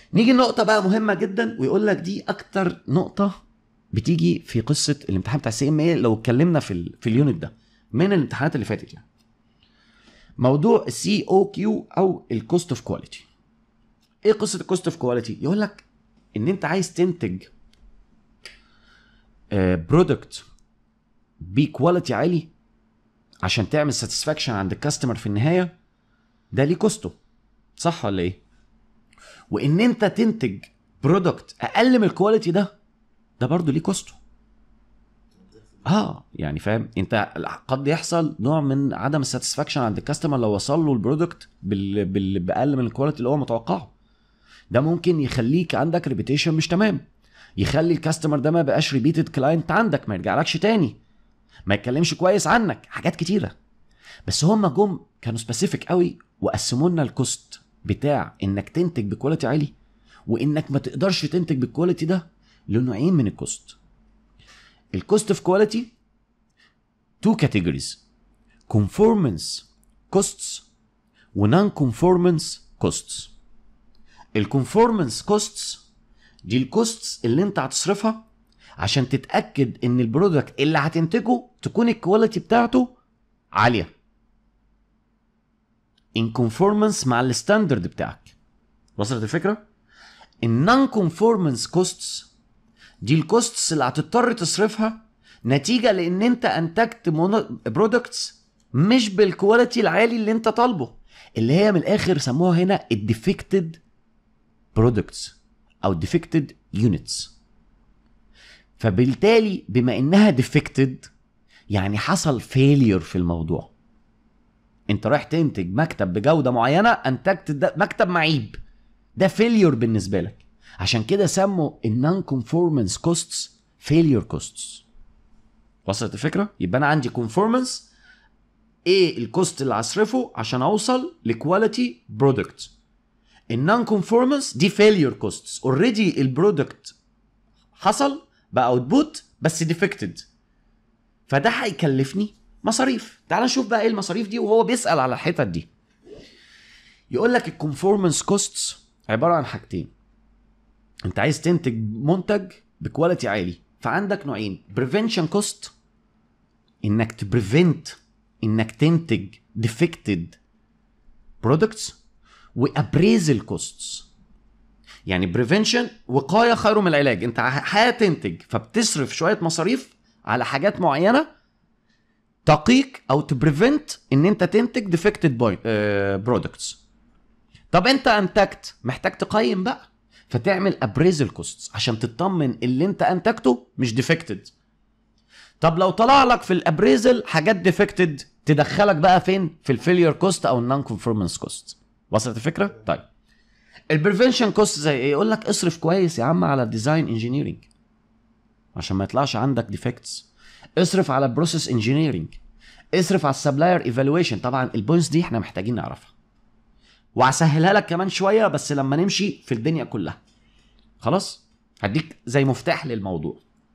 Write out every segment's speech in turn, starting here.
نيجي لنقطة بقى مهمة جدا ويقول لك دي أكتر نقطة بتيجي في قصة الامتحان بتاع السي ام اي لو اتكلمنا في ال في اليونت ده من الامتحانات اللي فاتت يعني. موضوع السي او كيو او الكوست اوف كواليتي. ايه قصة الكوست اوف كواليتي؟ يقول لك ان انت عايز تنتج برودكت بكواليتي عالي عشان تعمل ساتسفاكشن عند الكاستمر في النهايه ده ليه كوسته صح ولا ايه وان انت تنتج برودكت اقل من الكواليتي ده ده برضه ليه كوسته اه يعني فاهم انت قد يحصل نوع من عدم الساتسفاكشن عند الكاستمر لو وصل له البرودكت بال... بال... باقل من الكواليتي اللي هو متوقعه ده ممكن يخليك عندك ريبيتيشن مش تمام يخلي الكاستمر ده ما بقاش ريبيتد كلاينت عندك ما يرجعلكش تاني ما يتكلمش كويس عنك حاجات كتيره بس هم جم كانوا سبيسيفيك قوي وقسموا لنا الكوست بتاع انك تنتج بكواليتي عالي وانك ما تقدرش تنتج بالكواليتي ده لنوعين من الكوست الكوست اوف كواليتي تو كاتيجوريز conformance costs ونون conformance costs الكونفورمانس كوستس دي الكوستس اللي انت هتصرفها عشان تتاكد ان البرودكت اللي هتنتجه تكون الكواليتي بتاعته عاليه ان كونفورمانس مع الستاندرد بتاعك وصلت الفكره النون كونفورمانس كوستس دي الكوستس اللي هتضطر تصرفها نتيجه لان انت انتجت برودكتس مش بالكواليتي العالي اللي انت طالبه اللي هي من الاخر سموها هنا الديفكتد برودكتس او ديفكتد يونتس فبالتالي بما انها ديفكتد يعني حصل فيلير في الموضوع انت رايح تنتج مكتب بجوده معينه انتجت ده مكتب معيب ده فيلير بالنسبه لك عشان كده سموا النون كونفورمانس كوستس فيلير كوستس وصلت الفكره يبقى انا عندي كونفورمانس ايه الكوست اللي هصرفه عشان اوصل لكواليتي برودكت النون كونفورمانس دي فيلير كوستس اوريدي البرودكت حصل بقى اوتبوت بس ديفكتد فده هيكلفني مصاريف تعال نشوف بقى ايه المصاريف دي وهو بيسال على الحتت دي يقول لك الكونفورمانس كوستس عباره عن حاجتين انت عايز تنتج منتج بكواليتي عالي فعندك نوعين بريفنشن كوست انك تبريفنت انك تنتج ديفكتد برودكتس وابريزل كوستس يعني بريفنشن وقايه خير من العلاج انت هتنتج فبتصرف شويه مصاريف على حاجات معينه تقيك او تبريفنت ان انت تنتج ديفكتد برودكتس طب انت انتجت محتاج تقيم بقى فتعمل ابريزل كوستس عشان تطمن اللي انت انتجته مش ديفكتد طب لو طلع لك في الابريزل حاجات ديفكتد تدخلك بقى فين في الفيلير كوست او النون كونفورمانس كوست وصلت الفكره طيب البريفنشن كوست زي ايه يقول لك اصرف كويس يا عم على الديزاين انجينيرنج عشان ما يطلعش عندك ديفكتس اصرف على البروسيس انجينيرنج اصرف على السبلاير ايفالويشن طبعا البوينتس دي احنا محتاجين نعرفها وهسهلها لك كمان شويه بس لما نمشي في الدنيا كلها خلاص هديك زي مفتاح للموضوع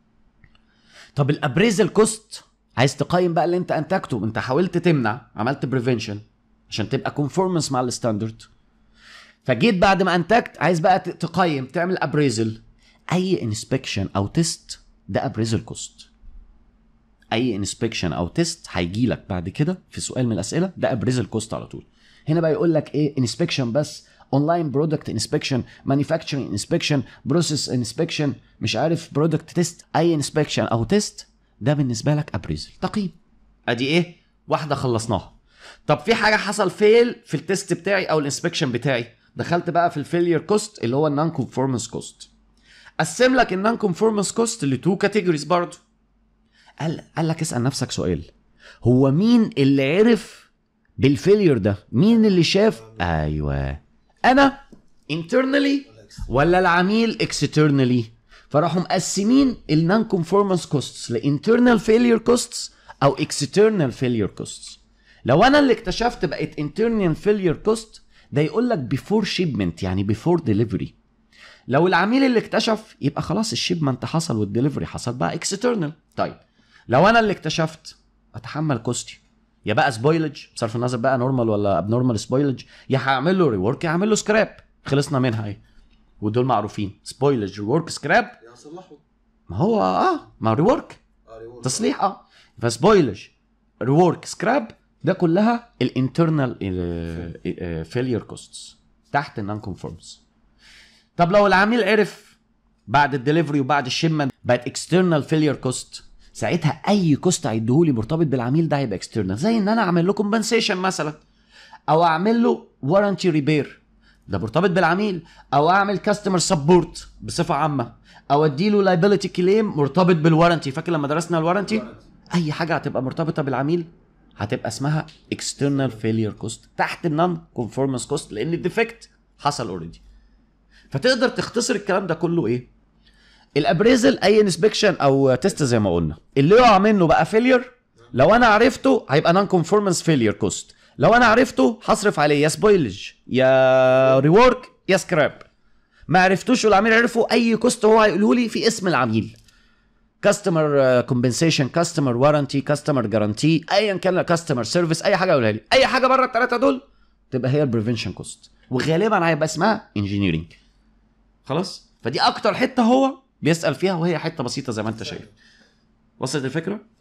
طب الابريزل كوست عايز تقيم بقى اللي انت انتجته انت حاولت تمنع عملت بريفنشن عشان تبقى كونفورمنس مع الستاندرد فجيت بعد ما انتجت عايز بقى تقيم تعمل ابريزل اي انسبكشن او تيست ده ابريزل كوست اي انسبكشن او تيست هيجي لك بعد كده في سؤال من الاسئله ده ابريزل كوست على طول هنا بقى يقول لك ايه انسبكشن بس اونلاين برودكت انسبكشن مانيفاكتشرنج انسبكشن بروسيس انسبكشن مش عارف برودكت تيست اي انسبكشن او تيست ده بالنسبه لك ابريزل تقييم ادي ايه واحده خلصناها طب في حاجه حصل فيل في التيست بتاعي او الانسبكشن بتاعي دخلت بقى في الفيلير كوست اللي هو النون كونفورمانس كوست قسم لك النون كونفورمانس كوست لتو كاتيجوريز برضه قال قال لك اسال نفسك سؤال هو مين اللي عرف بالفيلير ده مين اللي شاف ايوه انا internally ولا العميل externally فراحوا مقسمين النون كونفورمانس كوستس لانترنال فيلير كوستس او اكسترنال فيلير كوستس لو انا اللي اكتشفت بقت internal failure cost ده يقول لك بيفور شيبمنت يعني بيفور ديليفري لو العميل اللي اكتشف يبقى خلاص الشيبمنت حصل والدليفري حصل بقى اكسترنال طيب لو انا اللي اكتشفت اتحمل كوستي يا بقى سبويلج بصرف النظر بقى نورمال ولا ابنورمال سبويلج يا هعمل له ريورك يا هعمل له سكراب خلصنا منها ايه ودول معروفين سبويلج ريورك سكراب يصلحوا ما هو اه ما ريورك اه ريورك. تصليح اه فسبويلج ريورك سكراب ده كلها الانترنال فيلير كوستس تحت النون كونفورمز طب لو العميل عرف بعد الدليفري وبعد الشيبمنت بقت اكسترنال فيلير كوست ساعتها اي كوست هيديهولي مرتبط بالعميل ده هيبقى اكسترنال زي ان انا اعمل له كومبنسيشن مثلا او اعمل له وارنتي ريبير ده مرتبط بالعميل او اعمل كاستمر سبورت بصفه عامه او اديله لايبيليتي كليم مرتبط بالوارنتي فاكر لما درسنا الوارنتي اي حاجه هتبقى مرتبطه بالعميل هتبقى اسمها external failure cost تحت النون conformance cost لان الديفكت حصل اوريدي فتقدر تختصر الكلام ده كله ايه الابريزل اي انسبكشن او تيست زي ما قلنا اللي يقع منه بقى فيلير لو انا عرفته هيبقى نون كونفورمانس فيلير كوست لو انا عرفته هصرف عليه يا سبويلج يا ريورك يا سكراب ما عرفتوش والعميل عرفه اي كوست هو هيقوله لي في اسم العميل كاستمر كومبنسيشن كاستمر وارنتي كاستمر جارانتي ايا كان كاستمر سيرفيس اي حاجه يقولها لي اي حاجه بره الثلاثه دول تبقى هي البريفنشن كوست وغالبا هيبقى اسمها انجينيرنج خلاص فدي اكتر حته هو بيسال فيها وهي حته بسيطه زي ما انت شايف وصلت الفكره